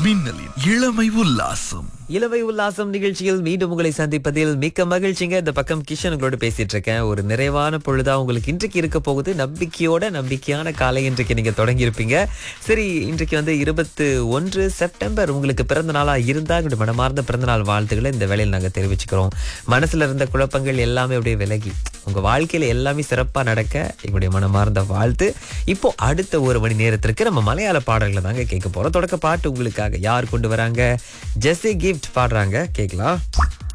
மின்னலின் இளமை உல்லாசம் இளவை உல்லாசம் நிகழ்ச்சியில் மீண்டும் உங்களை சந்திப்பதில் மிக்க மகிழ்ச்சிங்க இந்த பக்கம் கிஷன் உங்களோட பேசிட்டு இருக்கேன் ஒரு நிறைவான பொழுதா உங்களுக்கு இன்றைக்கு இருக்க போகுது நம்பிக்கையோட நம்பிக்கையான காலை இன்றைக்கு நீங்க தொடங்கி இருப்பீங்க சரி இன்றைக்கு வந்து இருபத்து ஒன்று செப்டம்பர் உங்களுக்கு பிறந்த நாளா இருந்தா எங்களுடைய மனமார்ந்த பிறந்த நாள் வாழ்த்துக்களை இந்த வேளையில் நாங்க தெரிவிச்சுக்கிறோம் மனசுல இருந்த குழப்பங்கள் எல்லாமே அப்படியே விலகி உங்க வாழ்க்கையில எல்லாமே சிறப்பா நடக்க எங்களுடைய மனமார்ந்த வாழ்த்து இப்போ அடுத்த ஒரு மணி நேரத்திற்கு நம்ம மலையாள பாடல்களை தாங்க கேட்க போறோம் தொடக்க பாட்டு உங்களுக்காக யார் கொண்டு வராங்க ஜெஸ்ஸி கிஃப்ட் பாடுறாங்க கேட்கலாம்